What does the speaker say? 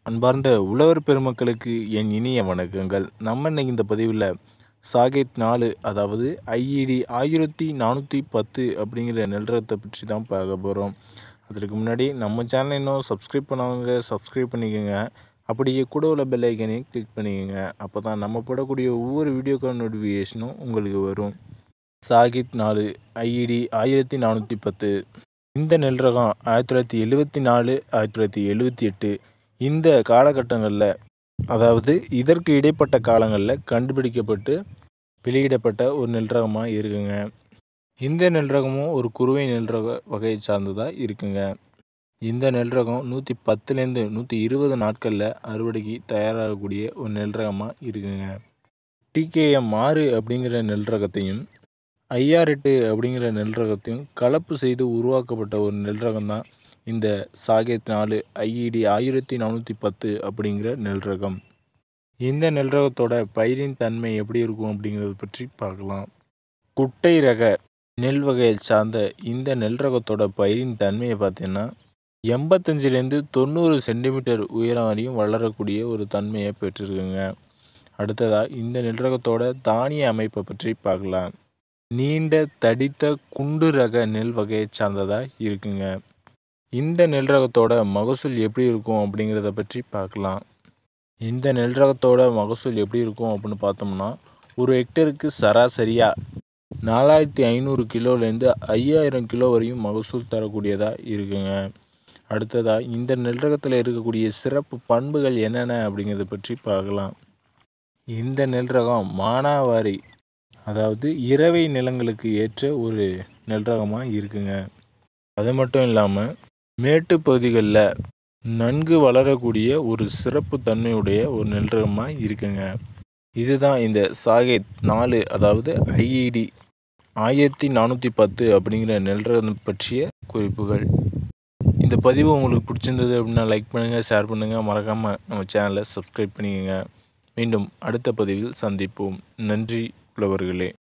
அன்பார்ந்த உழவர் பெருமக்களுக்கு என் இனிய வணக்கங்கள் நம்ம இன்னைக்கு இந்த பதிவில் சாகேத் நாலு அதாவது ஐஇடி ஆயிரத்தி நானூற்றி பத்து அப்படிங்கிற நெல் ரகத்தை பற்றி தான் பார்க்க போகிறோம் அதற்கு முன்னாடி நம்ம சேனலை இன்னும் சப்ஸ்கிரைப் பண்ணவங்க சப்ஸ்கிரைப் பண்ணிக்கோங்க அப்படியே கூட உள்ள பெல் ஐக்கனையும் கிளிக் பண்ணிக்கோங்க அப்போ தான் நம்ம போடக்கூடிய ஒவ்வொரு வீடியோக்கான நோட்டிஃபிகேஷனும் உங்களுக்கு வரும் சாகித் நாலு ஐஇடி ஆயிரத்தி நானூற்றி பத்து இந்த நெல் ரகம் ஆயிரத்தி தொள்ளாயிரத்தி எழுவத்தி நாலு ஆயிரத்தி தொள்ளாயிரத்தி எழுவத்தி எட்டு இந்த காலகட்டங்களில் அதாவது இதற்கு இடைப்பட்ட காலங்களில் கண்டுபிடிக்கப்பட்டு வெளியிடப்பட்ட ஒரு நெல் ரகமாக இருக்குங்க இந்த நெல் ரகமும் ஒரு குறுவை நெல் ரக வகையை சார்ந்ததாக இருக்குங்க இந்த நெல் ரகம் நூற்றி பத்துலேருந்து நூற்றி இருபது நாட்களில் அறுவடைக்கு தயாராகக்கூடிய ஒரு நெல் ரகமாக இருக்குங்க டிகேஎம் ஆறு அப்படிங்கிற நெல் ரகத்தையும் ஐஆர் எட்டு அப்படிங்கிற நெல் ரகத்தையும் கலப்பு செய்து உருவாக்கப்பட்ட ஒரு நெல் ரகம் தான் இந்த சாகேத் நாலு ஐஇடி ஆயிரத்தி நானூற்றி பத்து அப்படிங்கிற நெல் ரகம் இந்த நெல் ரகத்தோட பயிரின் தன்மை எப்படி இருக்கும் அப்படிங்கிறத பற்றி பார்க்கலாம் குட்டை ரக நெல் வகையை சார்ந்த இந்த நெல் ரகத்தோட பயிரின் தன்மையை பார்த்தீங்கன்னா எண்பத்தஞ்சிலேருந்து தொண்ணூறு சென்டிமீட்டர் உயரம் வரையும் வளரக்கூடிய ஒரு தன்மையை பெற்றிருக்குங்க அடுத்ததாக இந்த நெல் ரகத்தோட தானிய அமைப்பை பற்றி பார்க்கலாம் நீண்ட தடித்த குண்டு ரக நெல் வகையை சார்ந்ததாக இருக்குங்க இந்த நெல் ரகத்தோட மகசூல் எப்படி இருக்கும் அப்படிங்கிறத பற்றி பார்க்கலாம் இந்த நெல் ரகத்தோட மகசூல் எப்படி இருக்கும் அப்படின்னு பார்த்தோம்னா ஒரு ஹெக்டருக்கு சராசரியாக நாலாயிரத்தி ஐநூறு கிலோலேருந்து ஐயாயிரம் கிலோ வரையும் மகசூல் தரக்கூடியதாக இருக்குங்க அடுத்ததாக இந்த நெல் ரகத்தில் இருக்கக்கூடிய சிறப்பு பண்புகள் என்னென்ன அப்படிங்கிறத பற்றி பார்க்கலாம் இந்த நெல் ரகம் மானாவாரி அதாவது இரவை நிலங்களுக்கு ஏற்ற ஒரு நெல் ரகமாக இருக்குங்க அது மட்டும் இல்லாமல் மேட்டு பகுதிகளில் நன்கு வளரக்கூடிய ஒரு சிறப்பு தன்மையுடைய ஒரு நெல் ரகமாக இருக்குங்க இதுதான் இந்த சாகேத் நாலு அதாவது ஐஇடி ஆயிரத்தி நானூற்றி பத்து அப்படிங்கிற நெல் ரகம் பற்றிய குறிப்புகள் இந்த பதிவு உங்களுக்கு பிடிச்சிருந்தது அப்படின்னா லைக் பண்ணுங்கள் ஷேர் பண்ணுங்கள் மறக்காமல் நம்ம சேனலை சப்ஸ்கிரைப் பண்ணிக்கோங்க மீண்டும் அடுத்த பதிவில் சந்திப்போம் நன்றி உழவர்களே